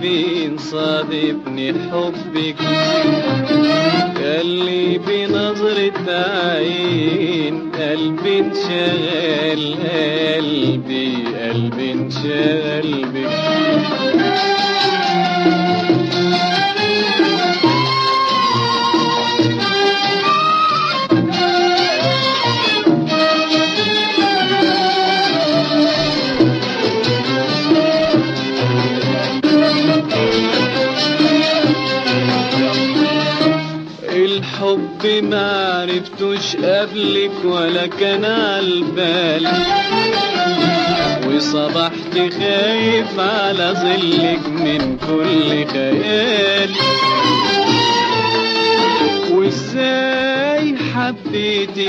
قلبي صادفني حبك اللي بنظرة عين قلبي انشغل قلبي قلبي انشغل بك الحب ما عرفتوش قبلك ولا كان عالبال وصبحت خايف على ظلك من كل خيال وازاي حبيتك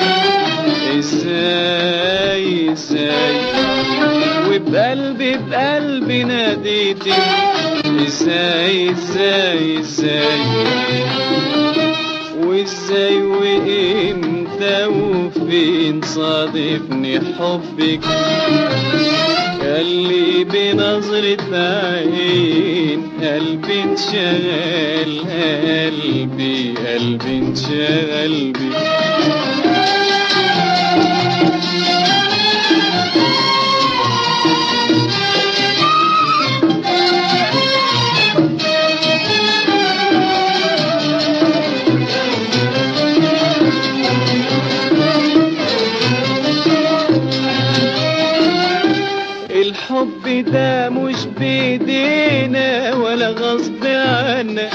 ازاي ازاي وبقلبي بقلبي ناديتك ازاي ازاي ازاي وازاي وامتى وفين صادفني حبك اللي بنظرة عين قلبي انشغل قلبي قلبي انشغل بك الحب ده مش بيدينا ولا غصب عنا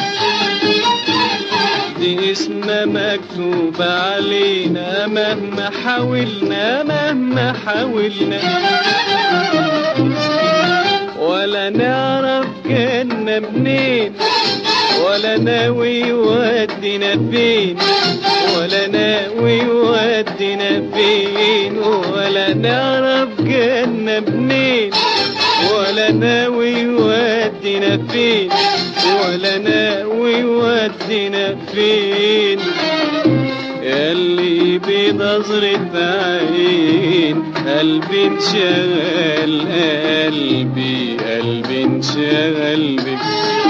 دي اسمنا مكتوب علينا مهما حاولنا مهما حاولنا ولا نعرف جنة منين ولا ناوي يودينا فين ولا ناوي يودينا فين ولا نعرف جنة منين ولا ناوي يودينا فين ولا ناوي يودينا فين ياللي بنظرة عين قلبي انشغل قلبي قلبي انشغل بك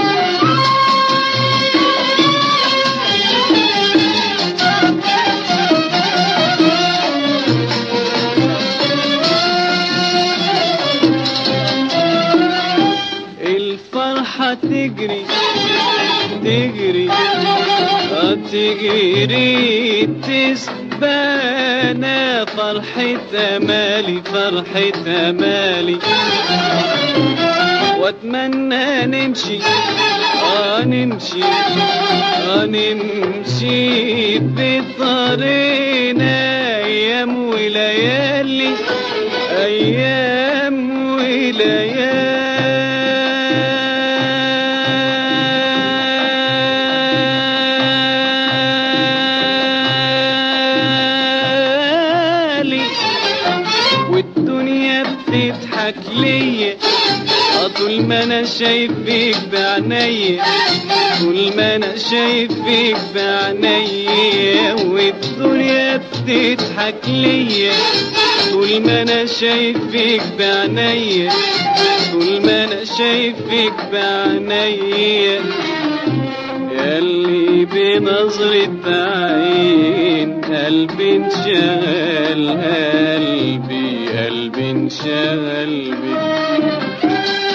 الفرحة تجري تجري آه تجري تسبانا فرحة أمالي فرحة أمالي واتمنى نمشي اه نمشي اه نمشي بطريقنا ايام وليالي ايام وليالي والدنيا بتضحك ليا آه طول ما انا شايف فيك بعينيا طول ما انا شايف فيك بعينيا والدنيا بتضحك ليا طول ما انا شايف فيك بعينيا طول ما انا شايف فيك بعينيا ياللي بنظرة عين قلبي انشغل قلبي قلبي انشغل بك